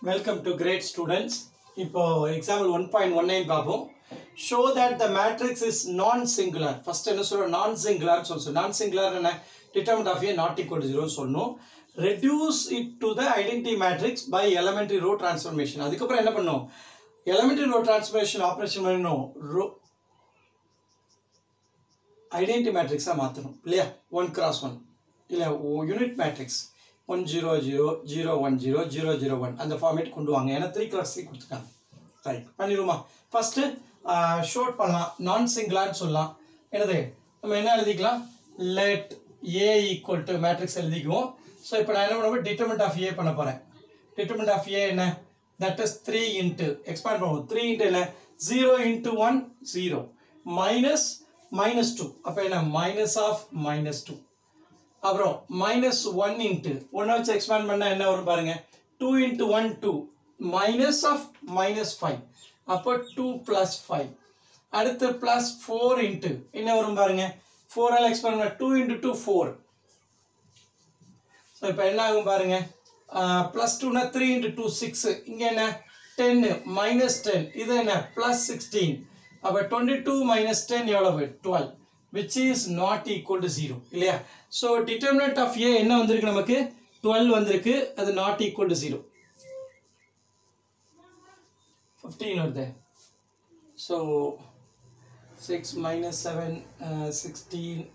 welcome to great students இப்போ example one point one nine பார்ப்போம் show that the matrix is non singular first என்ன சொல்றோம் non singular சொல்லணும் non singular என்ன determinant of A not equal zero சொல்லணும் reduce it to the identity matrix by elementary row transformation அதுக்கப்புறம் என்ன பண்ணும் elementary row transformation operation பண்ணணும் row identity மேட்ரிக்ஸாக மாற்றணும் இல்லையா ஒன் கிராஸ் ஒன் இல்லை unit matrix one zero zero zero one zero zero zero one அந்த ஃபார்மேட் கொண்டு வாங்க ஏன்னா த்ரீ கிளாஸ் த்ரீ கொடுத்துருக்காங்க ரைட் பண்ணிடுமா ஃபஸ்ட்டு ஷோர்ட் பண்ணலாம் நான் சிங்கிளான்னு சொல்லலாம் என்னது நம்ம என்ன எழுதிக்கலாம் let A equal to matrix எழுதிக்குவோம் ஸோ இப்போ நான் என்ன பண்ணுவேன் டிட்டர்மெண்ட் ஆஃப் ஏ பண்ண போகிறேன் டிட்டர்மெண்ட் ஆஃப் ஏ என்ன that is three into expand பண்ணுவோம் த்ரீ இன்ட்டு என்ன zero into one zero minus minus two அப்போ என்ன மைனஸ் ஆஃப் மைனஸ் டூ அப்புறம் மைனஸ் ஒன் இன்ட்டு ஒன்றை வச்சு எக்ஸ்பேண்ட் பண்ணால் என்ன வரும் பாருங்க two into one two minus of minus five அப்போ டூ ப்ளஸ் ஃபைவ் அடுத்து ப்ளஸ் ஃபோர் இன்ட்டு என்ன வரும் பாருங்க ஃபோரால் எக்ஸ்பேண்ட் பண்ண two into two four so இப்போ என்ன ஆகும் பாருங்க ப்ளஸ் டூனா த்ரீ இன்ட்டு டூ சிக்ஸு இங்கே என்ன டென்னு மைனஸ் டென் இது என்ன ப்ளஸ் சிக்ஸ்டீன் அப்போ டுவெண்ட்டி டூ மைனஸ் டென் எவ்வளவு twelve which is not equal to zero இல்லையா ஸோ டிட்டர்மினன்ட் ஆஃப் ஏ என்ன வந்திருக்கு நமக்கு டுவெல் வந்திருக்கு அது not equal to zero fifteen வருது so six minus seven sixteen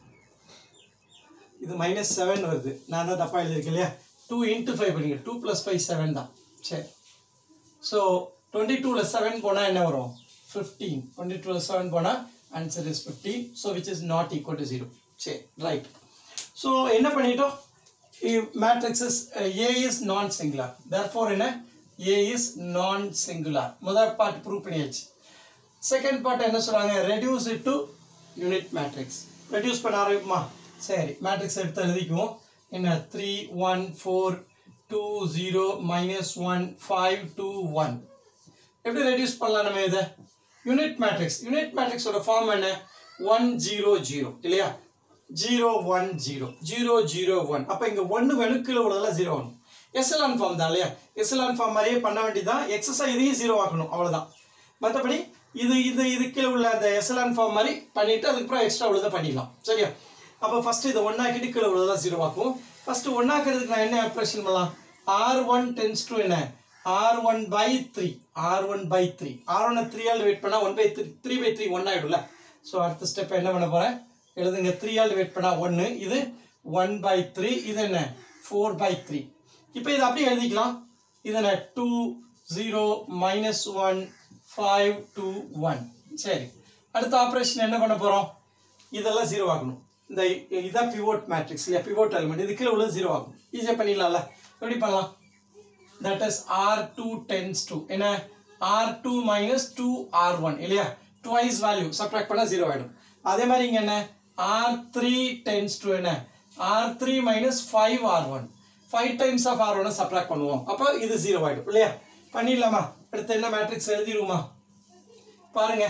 இது மைனஸ் செவன் வருது நான் தான் தப்பாக எழுதியிருக்கேன் இல்லையா டூ இன்ட்டு ஃபைவ் பண்ணிங்க டூ ப்ளஸ் ஃபைவ் செவன் தான் சரி ஸோ டுவெண்ட்டி டூவில் செவன் போனால் என்ன வரும் ஃபிஃப்டீன் டுவெண்ட்டி டூவில் செவன் போனால் answer is fifteen so which is not equal to zero சரி ரைட் ஸோ என்ன பண்ணிட்டோம் matrix is A is non singular therefore என்ன ஏ இஸ் நான் சிங்குலர் முதல் பார்ட் ப்ரூவ் பண்ணியாச்சு செகண்ட் பார்ட் என்ன சொல்கிறாங்க reduce it to unit matrix reduce பண்ண ஆரம்பிக்குமா சரி மேட்ரிக்ஸ் எடுத்து எழுதிக்குவோம் என்ன three one four two zero minus one five two one எப்படி ரெடியூஸ் பண்ணலாம் நம்ம இதை யூனிட் மேட்ரிக்ஸ் யூனிட் மேட்ரிக்ஸோட ஃபார்ம் என்ன ஒன் ஜீரோ ஜீரோ இல்லையா zero one zero zero zero one அப்போ இங்கே ஒன்று வேணும் கீழே உள்ளதெல்லாம் ஜீரோ ஆகணும் எஸ்எல்ஆன் ஃபார்ம் தான் இல்லையா எஸ்எல்ஆன் ஃபார்ம் மாதிரியே பண்ண வேண்டியதான் எக்ஸஸாக இதையும் ஜீரோ ஆக்கணும் அவ்வளோதான் மற்றபடி இது இது இது கீழே உள்ள அந்த எஸ்எல்ஆன் ஃபார்ம் மாதிரி பண்ணிவிட்டு அதுக்கப்புறம் எக்ஸ்ட்ரா உள்ளதை பண்ணிடலாம் சரியா அப்போ ஃபஸ்ட்டு இதை ஒன்றாக்கிட்டு கீழே உள்ளதெல்லாம் ஜீரோ ஆக்கும் ஃபஸ்ட்டு ஒன்றாக்கிறதுக்கு நான் என்ன ஆப்ரேஷன் பண்ணலாம் ஆர் ஒன் டென்ஸ் டு என்ன R one by three R one by three R ஒன்னை த்ரீயால் வெயிட் பண்ணால் one by three three by three one ஆகிடும்ல ஸோ அடுத்த ஸ்டெப் என்ன பண்ண போகிறேன் எழுதுங்க த்ரீயால் வெயிட் பண்ணால் ஒன்று இது ஒன் பை த்ரீ இது என்ன ஃபோர் பை த்ரீ இப்போ இதை அப்படியே எழுதிக்கலாம் இது என்ன two zero minus one five two one சரி அடுத்த ஆப்ரேஷன் என்ன பண்ண போகிறோம் இதெல்லாம் ஜீரோ ஆகணும் இந்த இதான் பிவோட் மேட்ரிக்ஸ் இல்லையா பிவோட் எலிமெண்ட் இது கீழே உள்ளது ஜீரோ ஆகும் ஈஸியாக பண்ணிடலாம்ல எப்படி பண்ணலாம் that is R two tends to என்ன R two minus two R one இல்லையா டுவைஸ் வேல்யூ சப்ராக்ட் பண்ணால் ஜீரோ ஆகிடும் அதே மாதிரி இங்கே என்ன ஆர் த்ரீ டென்ஸ் டூ என்ன R three minus five R one five times of R ஒன்னை சப்ராக்ட் பண்ணுவோம் அப்போ இது ஜீரோ ஆகிடும் இல்லையா பண்ணிடலாமா அடுத்து என்ன மேட்ரிக்ஸ் எழுதிடுவோமா பாருங்க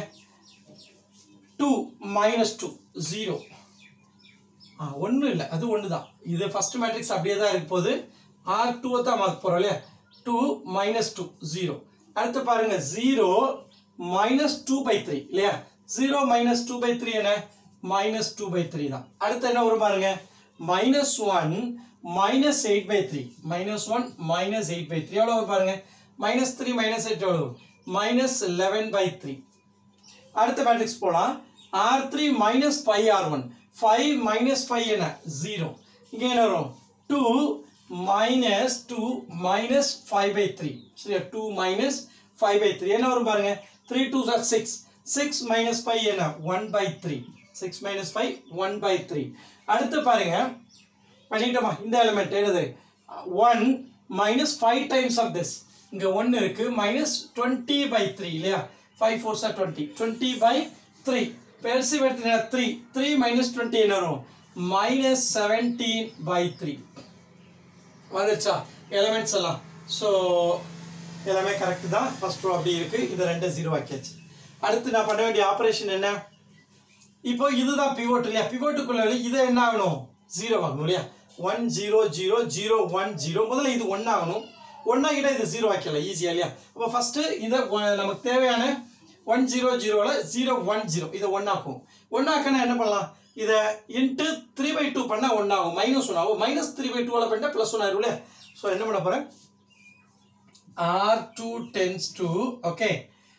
டூ மைனஸ் டூ ஜீரோ ஆ ஒன்றும் இல்லை அது ஒன்று தான் இது ஃபஸ்ட் மேட்ரிக்ஸ் அப்படியே தான் இருக்க போகுது ஆர் டூவை தான் மார்க் போகிறோம் இல்லையா டூ மைனஸ் டூ ஜீரோ அடுத்து பாருங்க zero minus two by three இல்லையா zero minus two by three என்ன மைனஸ் டூ பை த்ரீ தான் அடுத்து என்ன வரும் பாருங்க minus one minus eight by three minus one minus eight by three எவ்வளோ வரும் பாருங்க மைனஸ் த்ரீ மைனஸ் எயிட் எவ்வளோ மைனஸ் லெவன் பை த்ரீ அடுத்த மேட்ரிக்ஸ் போகலாம் R three minus five R one five minus five என்ன ஜீரோ இங்கே என்ன வரும் two minus two minus five by three சரியா two minus five by three என்ன வரும் பாருங்க three two sir six six minus five என்ன one by three six minus five one by three அடுத்து பாருங்க பண்ணிட்டோமா இந்த எலிமெண்ட் என்னது one minus five times of this இங்கே ஒன்று இருக்குது மைனஸ் டுவெண்ட்டி பை த்ரீ இல்லையா five four sir twenty twenty by three பெருசு எடுத்தீங்கன்னா த்ரீ த்ரீ மைனஸ் டுவெண்ட்டி என்ன வரும் மைனஸ் செவன்டீன் பை த்ரீ வந்துருச்சா எலமெண்ட்ஸ் எல்லாம் ஸோ எல்லாமே கரெக்டு தான் ஃபர்ஸ்ட் ரோ அப்படி இருக்குது இது ரெண்டு ஜீரோ ஆக்கியாச்சு அடுத்து நான் பண்ண வேண்டிய ஆப்ரேஷன் என்ன இப்போ இதுதான் பிவோட் இல்லையா பிவோட்டுக்குள்ள இது என்ன ஆகணும் ஜீரோ ஆகணும் இல்லையா one zero zero zero one zero முதல்ல இது ஒன் ஆகணும் ஒன்னாக்கிட்ட இது ஜீரோ ஆக்கலாம் ஈஸியாக இல்லையா அப்போ ஃபஸ்ட்டு இதை ஒ- நமக்கு தேவையான ஒன் ஜீரோ ஜீரோவில் ஜீரோ ஒன் ஜீரோ இதை ஒன்னாக்கும் ஒன்னாக்கனா என்ன பண்ணலாம் இதை இன்ட்டு த்ரீ பை டூ பண்ணால் ஒன்றாகும் மைனஸ் ஒன் ஆகும் மைனஸ் த்ரீ பை டூவில் பண்ணால் ப்ளஸ் ஒன் ஆயிரும் இல்லையா ஸோ என்ன பண்ண போகிறேன் R2 tends to okay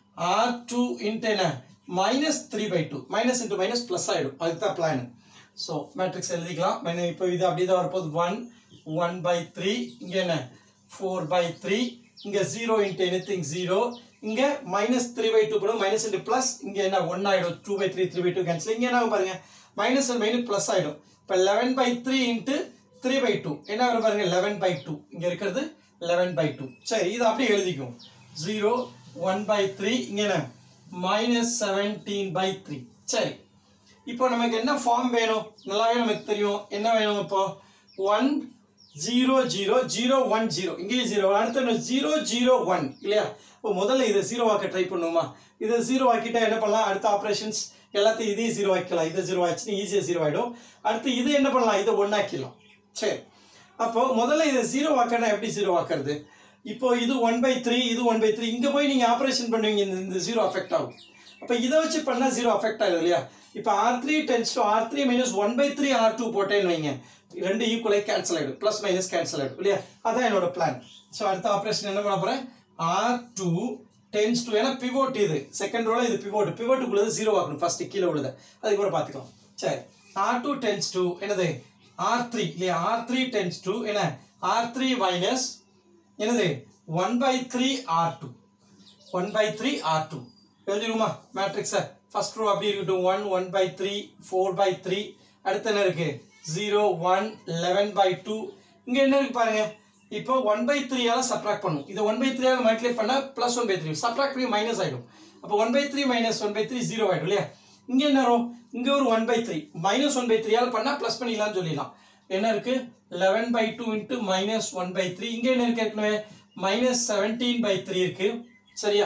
R2 into என்ன minus 3 by 2 minus into minus plus ஆயிடும் அதுக்கு தான் பிளான் ஸோ மேட்ரிக்ஸ் எழுதிக்கலாம் மெனு இப்போ இது அப்படியே தான் வரப்போகுது ஒன் ஒன் பை த்ரீ இங்கே என்ன ஃபோர் பை த்ரீ இங்கே zero into anything zero இங்கே மைனஸ் த்ரீ பை டூ போடும் மைனஸ் இன்ட்டு ப்ளஸ் இங்கே என்ன ஒன் ஆகிடும் two by three three by two cancel இங்கே என்ன ஆகும் பாருங்க மைனஸ் அண்ட் மைனஸ் ப்ளஸ் ஆகிடும் இப்போ eleven by three into three by two என்ன வரும் பாருங்க லெவன் பை டூ இங்கே இருக்கிறது லெவன் பை டூ சரி இது அப்படியே எழுதிக்கும் ஜீரோ ஒன் பை த்ரீ இங்கே என்ன மைனஸ் செவன்டீன் பை த்ரீ சரி இப்போ நமக்கு என்ன ஃபார்ம் வேணும் நல்லாவே நமக்கு தெரியும் என்ன வேணும் இப்போ one zero zero zero one zero இங்கேயும் ஜீரோ அடுத்து ஜீரோ ஜீரோ ஒன் இல்லையா இப்போ முதல்ல இதை ஜீரோ ஆக்க ட்ரை பண்ணுவோமா இதை ஜீரோ ஆக்கிட்டா என்ன பண்ணலாம் அடுத்த ஆப்ரேஷன்ஸ் எல்லாத்தையும் இதையும் ஜீரோ ஆக்கிக்கலாம் இதை ஜீரோ ஆச்சுன்னா ஈஸியாக ஜீரோ ஆகிடும் அடுத்து இது என்ன பண்ணலாம் இதை ஒன் ஆக்கிடலாம் சரி அப்போ முதல்ல இதை ஜீரோ ஆக்கனா எப்படி ஜீரோ ஆக்குறது இப்போ இது ஒன் பை த்ரீ இது ஒன் பை த்ரீ இங்கே போய் நீங்கள் ஆப்ரேஷன் பண்ணுவீங்க இந்த இந்த ஜீரோ அஃபெக்ட் ஆகும் அப்போ இதை வச்சு பண்ணால் ஜீரோ அஃபெக்ட் ஆகுது இல்லையா இப்போ R three tends to R three minus one by three R two போட்டேன்னு வைங்க ரெண்டு ஈக்குவலாக கேன்சல் ஆகிடும் ப்ளஸ் மைனஸ் கேன்சல் ஆகிடும் இல்லையா அதான் என்னோட பிளான் ஸோ அடுத்த ஆப்ரேஷன் என்ன பண்ண போகிறேன் ஆர் டூ டென்ஸ் டூ ஏன்னா பிவோட் இது செகண்ட் ரோல இது பிவோட் பிவோட்டுக்குள்ளது ஜீரோ ஆகணும் ஃபர்ஸ்ட் கீழே உள்ளது அதுக்கப்புறம் பார்த்துக்கலாம் சரி ஆர் டூ டென்ஸ் டூ என்னது ஆர் த்ரீ இல்லையா ஆர் த்ரீ டென்ஸ் டூ என்ன ஆர் த்ரீ மைனஸ் என்னது one by three R two one by three R two எழுதிடுமா மேட்ரிக்ஸை ஃபர்ஸ்ட் ரோ அப்படி இருக்கட்டும் one one by three four by three அடுத்து என்ன இருக்கு zero one eleven by two இங்கே என்ன இருக்கு பாருங்க இப்போ ஒன் பை த்ரீயால் சப்ராக்ட் பண்ணும் இதை ஒன் பை த்ரீயால் மல்டிப்ளை பண்ணால் plus one by three subtract பண்ணி மைனஸ் ஆகிடும் அப்போ one by three minus one by three zero ஆகிடும் இல்லையா இங்கே என்ன வரும் இங்கே ஒரு one by three minus one by த்ரீயால் பண்ணால் ப்ளஸ் பண்ணிடலாம்னு சொல்லிடலாம் என்ன இருக்கு eleven by two into minus one by three இங்கே என்ன இருக்கு ஏற்கனவே மைனஸ் செவன்டீன் பை த்ரீ இருக்கு சரியா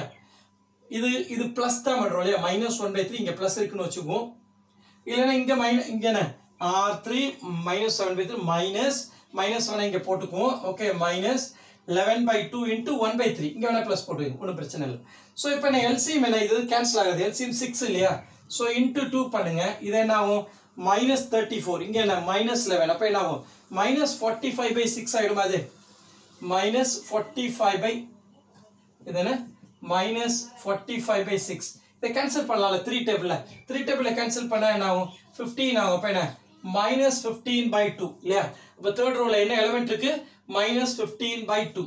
இது இது ப்ளஸ் தான் பண்ணுறோம் இல்லையா மைனஸ் ஒன் பை த்ரீ இங்கே ப்ளஸ் இருக்குன்னு வச்சுக்குவோம் இல்லைன்னா இங்கே மைனஸ் இங்கே என்ன R three minus seven by three minus minus one இங்கே போட்டுக்குவோம் okay minus eleven by two into one by three இங்கே வேணால் ப்ளஸ் போட்டுக்கோங்க ஒன்றும் பிரச்சனை இல்லை ஸோ இப்போ என்ன எல்சிஎம் என்ன இது கேன்சல் ஆகுது எல்சிஎம் சிக்ஸ் இல்லையா ஸோ இன்ட்டு டூ பண்ணுங்க இது என்ன ஆகும் மைனஸ் தேர்ட்டி ஃபோர் இங்கே என்ன மைனஸ் லெவன் அப்போ என்ன ஆகும் minus forty five by six ஆகிடும் அது மைனஸ் ஃபார்ட்டி ஃபைவ் பை இது என்ன minus forty five by six இதை கேன்சல் பண்ணலாம்ல த்ரீ டேபிளில் த்ரீ டேபிளில் கேன்சல் பண்ணால் என்ன ஆகும் ஃபிஃப்டீன் ஆகும் அப்போ என்ன மைனஸ் ஃபிஃப்டீன் பை டூ இல்லையா இப்போ தேர்ட் ரோவில் என்ன எலமெண்ட் இருக்கு மைனஸ் ஃபிஃப்டீன் பை டூ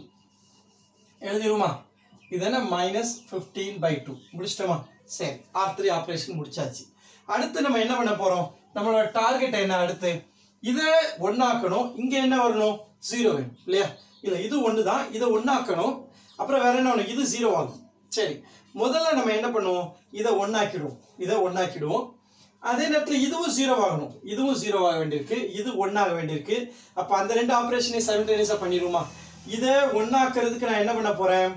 எழுதிருமா இது என்ன மைனஸ் ஃபிஃப்டீன் பை டூ முடிச்சிட்டோமா சரி ஆர் த்ரீ ஆப்ரேஷன் முடிச்சாச்சு அடுத்து நம்ம என்ன பண்ண போகிறோம் நம்மளோட டார்கெட் என்ன அடுத்து இதை ஒன்றாக்கணும் இங்கே என்ன வரணும் ஜீரோ வேணும் இல்லையா இல்லை இது ஒன்று தான் இதை ஒன்றாக்கணும் அப்புறம் வேற என்ன ஒன்று இது ஜீரோ ஆகும் சரி முதல்ல நம்ம என்ன பண்ணுவோம் இதை ஒன்றாக்கிடுவோம் இதை ஒன்றாக்கிடுவோம் அதே நேரத்தில் இதுவும் ஜீரோ ஆகணும் இதுவும் ஜீரோ ஆக வேண்டியிருக்கு இது ஒன்றாக வேண்டியிருக்கு அப்போ அந்த ரெண்டு ஆப்ரேஷனையும் சைமல்டேனியஸாக பண்ணிடுவோமா இதை ஒன்றாக்கிறதுக்கு நான் என்ன பண்ண போகிறேன்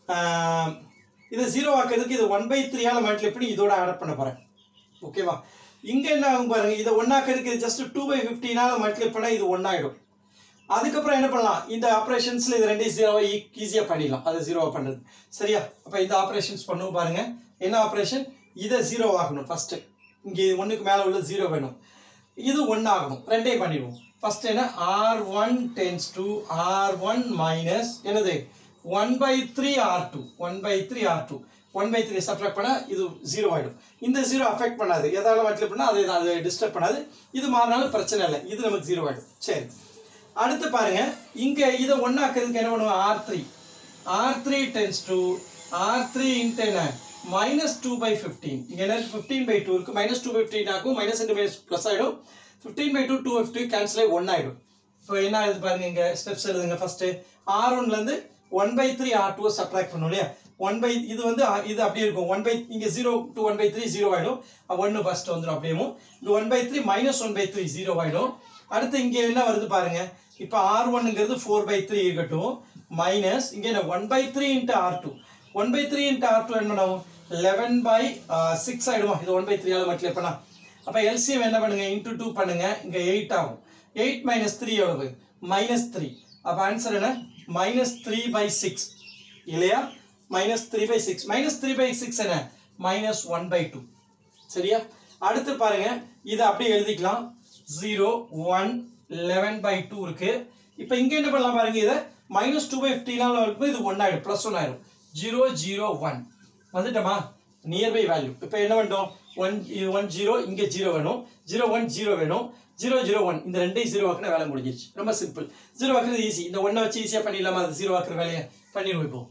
இதை ஜீரோ ஆக்கிறதுக்கு இது ஒன் பை த்ரீயால் மல்டிப்ளை பண்ணி இதோட ஆட் பண்ண போகிறேன் ஓகேவா இங்கே என்ன ஆகும் பாருங்க இதை ஒன்றாக்கிறதுக்கு இது ஜஸ்ட் டூ பை ஃபிஃப்டினால் மல்டிப்ளை பண்ணால் இது ஒன்றாயிடும் அதுக்கப்புறம் என்ன பண்ணலாம் இந்த ஆப்ரேஷன்ஸில் இது ரெண்டையும் ஜீரோவை ஈஸியாக பண்ணிடலாம் அது ஜீரோவை பண்ணுறது சரியா அப்போ இந்த ஆப்ரேஷன்ஸ் பண்ணுவோம் பாருங்க என்ன ஆப்ரேஷன் இதை ஜீரோ ஆகணும் ஃபஸ்ட்டு இங்கே ஒன்றுக்கு மேலே உள்ள ஜீரோ வேணும் இது ஒன்று ஆகணும் ரெண்டையும் பண்ணிடுவோம் ஃபர்ஸ்ட் என்ன R one tends to R one minus என்னது one by three R two one by three R two one by three subtract பண்ணால் இது ஜீரோ ஆகிடும் இந்த ஜீரோ அஃபெக்ட் பண்ணாது எதாவது மல்டிப்ளை பண்ணால் அது அது டிஸ்டர்ப் பண்ணாது இது மாறினாலும் பிரச்சனை இல்லை இது நமக்கு ஜீரோ ஆகிடும் சரி அடுத்து பாருங்க இங்கே இதை ஒன்றாக்கிறதுக்கு என்ன பண்ணுவோம் R three R three tends to R three into என்ன மைனஸ் டூ பை ஃபிஃப்டீன் இங்கே என்ன ஃபிஃப்டீன் பை டூ இருக்குது மைனஸ் டூ பை ஃபிஃப்டீன் ஆகும் மைனஸ் இன்ட்டு மைனஸ் ப்ளஸ் ஆகிடும் fifteen by two two fifty cancel ஆகி ஒன் ஆகிடும் இப்போ என்ன ஆகுது பாருங்க இங்கே ஸ்டெப்ஸ் எழுதுங்க ஃபஸ்ட்டு ஆர் ஒன்லேருந்து ஒன் பை த்ரீ ஆர் டூவை சப்ராக்ட் பண்ணும் இல்லையா ஒன் பை இது வந்து ஆ- இது அப்படியே இருக்கும் ஒன் பை இங்கே zero to one by three zero ஆகிடும் ஒன்று ஃபஸ்ட்டு வந்துடும் அப்படியேவும் இங்கே one by three minus one by three zero ஆகிடும் அடுத்து இங்கே என்ன வருது பாருங்க இப்போ ஆர் ஒன்னுங்கிறது ஃபோர் பை த்ரீ இருக்கட்டும் மைனஸ் இங்கே என்ன one by three into R two one by three into R two என்ன பண்ணுவோம் லெவன் பை சிக்ஸ் ஆகிடுமா இது ஒன் பை த்ரீயால் மட்டும் பண்ணா அப்போ எல்சிஎம் என்ன பண்ணுங்க இன்ட்டு டூ பண்ணுங்க இங்கே எயிட் ஆகும் எயிட் மைனஸ் த்ரீ எவ்வளவு மைனஸ் த்ரீ அப்போ ஆன்சர் என்ன மைனஸ் த்ரீ பை சிக்ஸ் இல்லையா minus three by six minus three by six என்ன மைனஸ் ஒன் பை டூ சரியா அடுத்து பாருங்க இதை அப்படியே எழுதிக்கலாம் zero one eleven by two இருக்கு இப்போ இங்கே என்ன பண்ணலாம் பாருங்க இதை மைனஸ் டூ பை ஃபிஃப்டினால இருக்கும் இது ஒன் ஆயிடும் ப்ளஸ் ஒன் ஆயிடும் ஜீரோ ஜீரோ ஒன் வந்துட்டோமா நியர்பை வேல்யூ இப்போ என்ன பண்ணிட்டோம் ஒன் இது ஒன் ஜீரோ இங்கே ஜீரோ வேணும் ஜீரோ ஒன் ஜீரோ வேணும் ஜீரோ ஜீரோ ஒன் இந்த ரெண்டையும் ஜீரோ ஆக்குனா வேலை முடிஞ்சிருச்சு ரொம்ப சிம்பிள் ஜீரோ ஆக்குறது ஈஸி இந்த ஒன்றை வச்சு ஈஸியாக பண்ணிடலாமா அது ஜீரோ ஆக்குற வேலையை பண்ணிடுவோம் இப்போ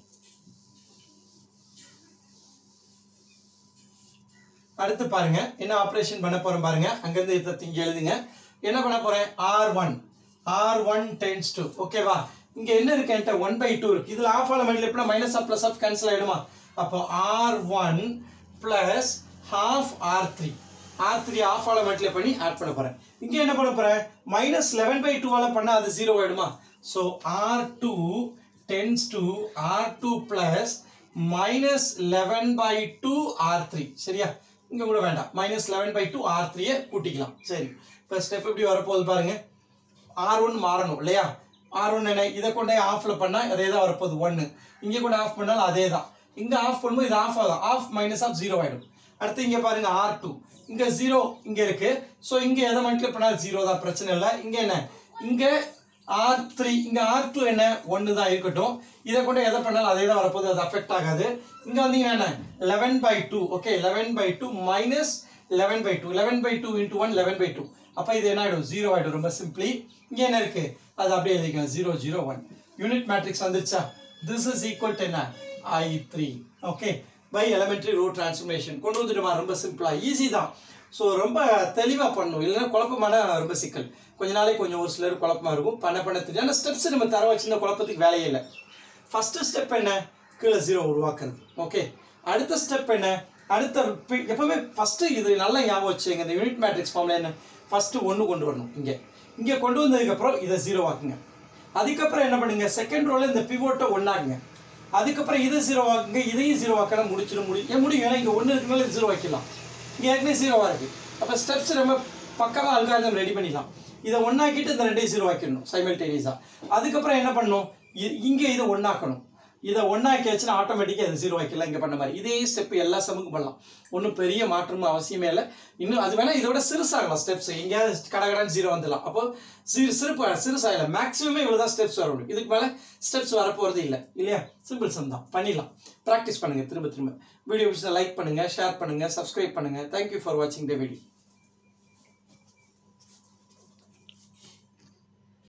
அடுத்து பாருங்க என்ன ஆப்ரேஷன் பண்ண போறோம் பாருங்க அங்கிருந்து இதை இங்க எழுதுங்க என்ன பண்ண போறேன் R one R one tends to ஓகேவா இங்க என்ன இருக்கு என்கிட்ட ஒன் பை டூ இருக்கு இதுல ஆஃப் ஆல மணில எப்படின்னா minus half plus half cancel ஆயிடுமா அப்போ R one plus half R three R three half ஆல மட்டில் பண்ணி ஆட் பண்ண போறேன் இங்க என்ன பண்ண போறேன் மைனஸ் லெவன் பை டூவால பண்ணா அது ஜீரோ ஆயிடுமா so R two tends to R two plus minus eleven by two R three சரியா இங்க கூட வேண்டாம் minus eleven by two R த்ரீயை கூட்டிக்கலாம் சரி இப்போ ஸ்டெப் எப்படி வரப்போகுது பாருங்க ஆர் ஒன் மாறணும் இல்லையா ஆர் ஒன் என்ன இதை கொண்டே ஆஃப்ல பண்ணா அதே தான் வரப்போகுது ஒன்று இங்கே கூட ஆஃப் பண்ணாலும் அதே தான் இங்கே ஆஃப் பண்ணும்போது இது ஆஃப் ஆகும் ஆஃப் மைனஸ் ஆஃப் ஜீரோ ஆகிடும் அடுத்து இங்கே பாருங்க ஆர் டூ இங்கே ஜீரோ இங்கே இருக்கு ஸோ இங்கே எதை மல்டிப்ளை பண்ணாலும் ஜீரோ தான் பிரச்சனை இல்லை இங்கே என்ன இங்கே ஆர் த்ரீ இங்கே ஆர் டூ என்ன ஒன்று தான் இருக்கட்டும் இதை கொண்டு எதை பண்ணாலும் அதே தான் வரப்போகுது அது அஃபெக்ட் ஆகாது இங்கே வந்தீங்கன்னா என்ன eleven by two okay eleven by two minus eleven by two eleven by two into one eleven by two அப்போ இது என்ன ஆகிடும் ஜீரோ ஆகிடும் ரொம்ப சிம்பிளி இங்கே என்ன இருக்கு அது அப்படியே எழுதிக்கலாம் zero zero one unit matrix வந்துருச்சா திஸ் இஸ் ஈக்குவல் டு என்ன I three okay by elementary row transformation கொண்டு வந்துடுமா ரொம்ப சிம்பிளா ஈஸி தான் ஸோ ரொம்ப தெளிவாக பண்ணணும் இல்லைன்னா குழப்பமான ரொம்ப சிக்கல் கொஞ்ச நாளைக்கு கொஞ்சம் ஒரு சிலர் குழப்பமா இருக்கும் பண்ண பண்ண தெரியும் ஆனால் ஸ்டெப்ஸ் நம்ம தர வச்சிருந்த குழப்பத்துக்கு வேலையே இல்லை ஃபஸ்ட்டு ஸ்டெப் என்ன கீழே ஜீரோ உருவாக்குறது ஓகே அடுத்த ஸ்டெப் என்ன அடுத்த பி- எப்பவுமே ஃபஸ்ட்டு இது நல்லா ஞாபகம் வச்சுங்க இந்த யூனிட் மேட்ரிக்ஸ் ஃபார்ம்ல என்ன ஃபஸ்ட்டு ஒன்று கொண்டு வரணும் இங்கே இங்கே கொண்டு வந்ததுக்கப்புறம் இதை ஜீரோ ஆக்குங்க அதுக்கப்புறம் என்ன பண்ணுங்க செகண்ட் ரோல இந்த பிவோட்டை ஒன்றாகுங்க அதுக்கப்புறம் இதை ஜீரோ ஆக்குங்க இதையும் ஜீரோ ஆக்கலாம் முடிச்சிட முடியும் ஏன் முடியும் ஏன்னா இங்கே ஒன்று இருக்கனால ஜீரோ வைக்கலாம் இங்கே ஏற்கனவே ஜீரோவாக இருக்குது அப்போ ஸ்டெப்ஸ் நம்ம பக்கமாக அல்காரிதம் ரெடி பண்ணிடலாம் இதை ஒன்றாக்கிட்டு இந்த ரெண்டையும் ஜீரோ ஆக்கிடணும் சைமல்டேனியஸாக அதுக்கப்புறம் என்ன பண்ணணும் இ- இங்கே இதை ஒன்றாக்கணும் இதை ஒன்றாக்கியாச்சுன்னா ஆட்டோமேட்டிக்காக இது ஜீரோ ஆக்கிடலாம் இங்கே பண்ண மாதிரி இதே ஸ்டெப் எல்லா சமுக்கும் பண்ணலாம் ஒன்றும் பெரிய மாற்றமும் அவசியமே இல்லை இன்னும் அது வேணால் இதோட சிறுசாகலாம் ஸ்டெப்ஸ் எங்கேயாவது கடகடான்னு ஜீரோ வந்துடலாம் அப்போ சிறு சிறு சிறுசாகல மேக்ஸிமமே இவ்வளோ தான் ஸ்டெப்ஸ் வர முடியும் இதுக்கு மேலே ஸ்டெப்ஸ் வரப்போகிறது இல்லை இல்லையா சிம்பிள் சம் தான் பண்ணிடலாம் ப்ராக்டிஸ் பண்ணுங்கள் திரும்ப திரும்ப வீடியோ பிடிச்சா லைக் பண்ணுங்கள் ஷேர் பண்ணுங்கள் சப்ஸ்கிரைப் பண்ணுங்கள் தேங்க்யூ ஃபார் வாட்சிங் த வீடியோ